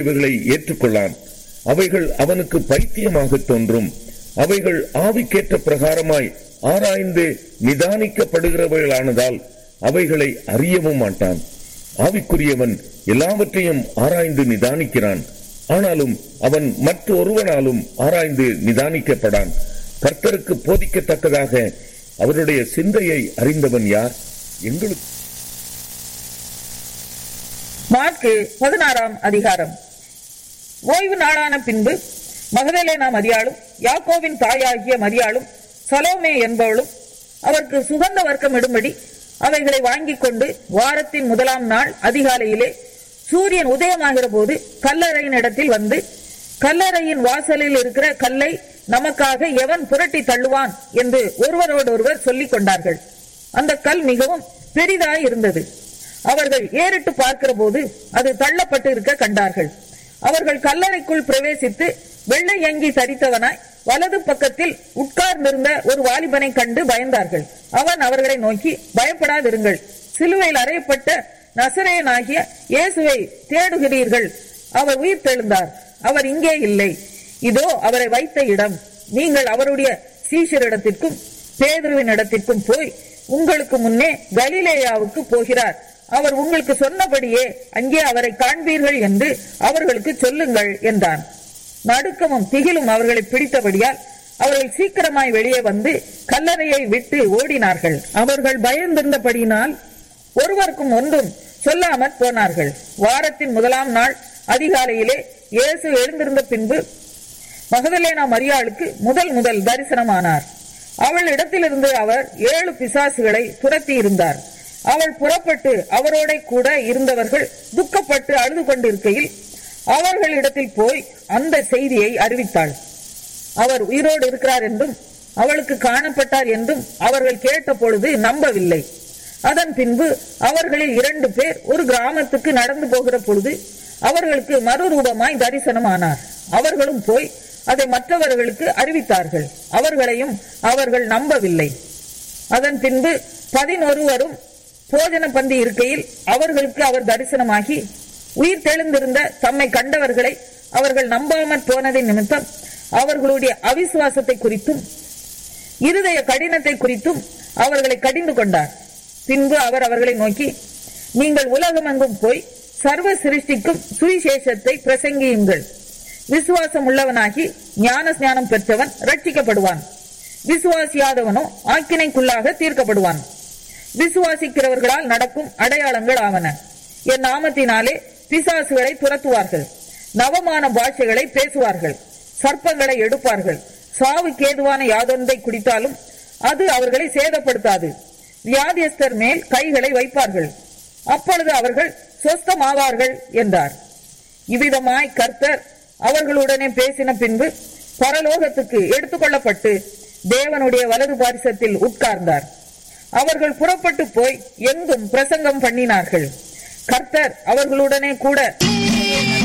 இவைகளை ஏற்றுக்கொள்ளான் அவைகள் அவனுக்கு பைத்தியமாக தோன்றும் அவைகள் ஆவிக்கேற்ற பிரகாரமாய் ஆராய்ந்து நிதானிக்கப்படுகிறவைகளானதால் அவைகளை அறியவும் மாட்டான் ஆவிக்குரியவன் எல்லாவற்றையும் ஆராய்ந்து நிதானிக்கிறான் ஆனாலும் அவன் மற்ற ஒருவனாலும் ஆராய்ந்து நிதானிக்கப்படான் கர்த்தருக்கு போதிக்கத்தக்கதாக அவருடைய சிந்தையை அறிந்தவன் யார் எங்களுக்கு மார்க்கு பதினாறாம் அதிகாரம் ஓய்வு நாளான பின்பு மகதலேனா மரியாளும் யாக்கோவின் தாயாகிய மரியாளும் சலோமே என்பவளும் அவருக்கு சுகந்த வர்க்கம் இடும்படி அவைகளை வாங்கிக் கொண்டு வாரத்தின் முதலாம் நாள் அதிகாலையிலே சூரியன் உதயமாகிற போது கல்லறையின் இடத்தில் வந்து கல்லறையின் வாசலில் இருக்கிற கல்லை நமக்காக எவன் புரட்டி தள்ளுவான் என்று ஒருவரோடொருவர் சொல்லிக் கொண்டார்கள் அந்த கல் மிகவும் பெரிதாய் இருந்தது அவர்கள் ஏறிட்டு பார்க்கிற போது அது தள்ளப்பட்டு இருக்க கண்டார்கள் அவர்கள் கல்லறைக்குள் பிரவேசித்து வெள்ளை அங்கி தரித்தவனாய் வலது பக்கத்தில் உட்கார்ந்திருந்த ஒரு வாலிபனை கண்டு பயந்தார்கள் அவன் அவர்களை நோக்கி பயப்படாதிருங்கள் சிலுவையில் அறையப்பட்ட நசரேயனாகிய இயேசுவை தேடுகிறீர்கள் அவர் உயிர் தெழுந்தார் அவர் இங்கே இல்லை இதோ அவரை வைத்த இடம் நீங்கள் அவருடைய சீஷரிடத்திற்கும் பேதுருவின் இடத்திற்கும் போய் உங்களுக்கு முன்னே கலிலேயாவுக்கு போகிறார் அவர் உங்களுக்கு சொன்னபடியே அங்கே அவரை காண்பீர்கள் என்று அவர்களுக்கு சொல்லுங்கள் என்றான் நடுக்கமும் திகிலும் அவர்களை பிடித்தபடியால் அவர்கள் சீக்கிரமாய் வெளியே வந்து கல்லறையை விட்டு ஓடினார்கள் அவர்கள் பயந்திருந்தபடியினால் ஒருவருக்கும் ஒன்றும் சொல்லாமற் போனார்கள் வாரத்தின் முதலாம் நாள் அதிகாலையிலே இயேசு எழுந்திருந்த பின்பு மகதலேனா மரியாளுக்கு முதல் முதல் தரிசனமானார் அவள் இடத்திலிருந்து அவர் ஏழு பிசாசுகளை துரத்தி இருந்தார் அவள் புறப்பட்டு அவரோட கூட இருந்தவர்கள் துக்கப்பட்டு அழுது கொண்டிருக்கையில் அவர்களிடத்தில் போய் அந்த செய்தியை அறிவித்தாள் அவர் உயிரோடு இருக்கிறார் என்றும் அவளுக்கு காணப்பட்டார் என்றும் அவர்கள் கேட்ட பொழுது நம்பவில்லை அதன் பின்பு அவர்களில் இரண்டு பேர் ஒரு கிராமத்துக்கு நடந்து போகிற பொழுது அவர்களுக்கு மறுரூபமாய் தரிசனமானார் அவர்களும் போய் அதை மற்றவர்களுக்கு அறிவித்தார்கள் அவர்களையும் அவர்கள் நம்பவில்லை அதன் பின்பு பதினொருவரும் போஜன பந்தி இருக்கையில் அவர்களுக்கு அவர் தரிசனமாகி உயிர் தெளிந்திருந்த தம்மை கண்டவர்களை அவர்கள் நம்பாமற் போனதின் நிமித்தம் அவர்களுடைய அவிசுவாசத்தை குறித்தும் இருதய கடினத்தை குறித்தும் அவர்களை கடிந்து கொண்டார் பின்பு அவர் அவர்களை நோக்கி நீங்கள் உலகமெங்கும் போய் சர்வ சிருஷ்டிக்கும் சுவிசேஷத்தை பிரசங்கியுங்கள் விசுவாசம் உள்ளவனாகி ஞான ஸ்நானம் பெற்றவன் ரட்சிக்கப்படுவான் விசுவாசியாதவனோ ஆக்கினைக்குள்ளாக தீர்க்கப்படுவான் விசுவாசிக்கிறவர்களால் நடக்கும் அடையாளங்கள் ஆவன என் நாமத்தினாலே பிசாசுகளை துரத்துவார்கள் நவமான பாஷைகளை பேசுவார்கள் சர்ப்பங்களை எடுப்பார்கள் சாவுக்கு ஏதுவான யாதொன்றை குடித்தாலும் அது அவர்களை சேதப்படுத்தாது வியாதியஸ்தர் மேல் கைகளை வைப்பார்கள் அப்பொழுது அவர்கள் சொஸ்தமாவார்கள் என்றார் இவ்விதமாய் கர்த்தர் அவர்களுடனே பேசின பின்பு பரலோகத்துக்கு எடுத்துக்கொள்ளப்பட்டு தேவனுடைய வலது பாரிசத்தில் உட்கார்ந்தார் அவர்கள் புறப்பட்டு போய் எங்கும் பிரசங்கம் பண்ணினார்கள் கர்த்தர் அவர்களுடனே கூட